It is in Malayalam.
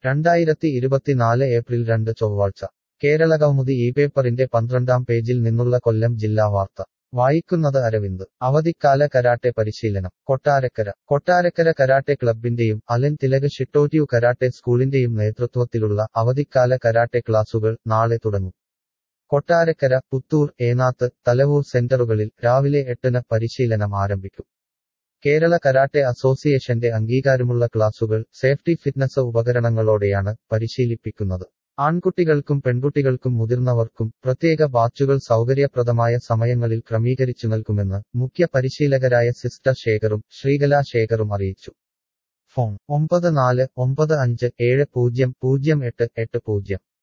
രണ്ടായിരത്തി ഇരുപത്തിനാല് ഏപ്രിൽ രണ്ട് ചൊവ്വാഴ്ച കേരളകൗമുദി ഈ പേപ്പറിന്റെ പന്ത്രണ്ടാം പേജിൽ നിന്നുള്ള കൊല്ലം ജില്ലാ വാർത്ത വായിക്കുന്നത് അരവിന്ദ് അവധിക്കാല കരാട്ടെ പരിശീലനം കൊട്ടാരക്കര കൊട്ടാരക്കര കരാട്ടെ ക്ലബിന്റെയും അലൻ തിലക് ഷിട്ടോറ്റ്യു കരാട്ടെ സ്കൂളിന്റെയും നേതൃത്വത്തിലുള്ള അവധിക്കാല കരാട്ടെ ക്ലാസുകൾ നാളെ തുടങ്ങും കൊട്ടാരക്കര പുത്തൂർ ഏനാത്ത് തലവൂർ സെന്ററുകളിൽ രാവിലെ എട്ടിന് പരിശീലനം ആരംഭിക്കും കേരള കരാട്ടെ അസോസിയേഷന്റെ അംഗീകാരമുള്ള ക്ലാസുകൾ സേഫ്റ്റി ഫിറ്റ്നസ് ഉപകരണങ്ങളോടെയാണ് പരിശീലിപ്പിക്കുന്നത് ആൺകുട്ടികൾക്കും പെൺകുട്ടികൾക്കും മുതിർന്നവർക്കും പ്രത്യേക ബാച്ചുകൾ സൗകര്യപ്രദമായ സമയങ്ങളിൽ ക്രമീകരിച്ചു നൽകുമെന്ന് മുഖ്യ പരിശീലകരായ സിസ്റ്റർ ശേഖറും ശ്രീകലാ ശേഖറും അറിയിച്ചു ഫോൺ ഒമ്പത് നാല് ഒമ്പത് അഞ്ച് ഏഴ് പൂജ്യം പൂജ്യം എട്ട് എട്ട് പൂജ്യം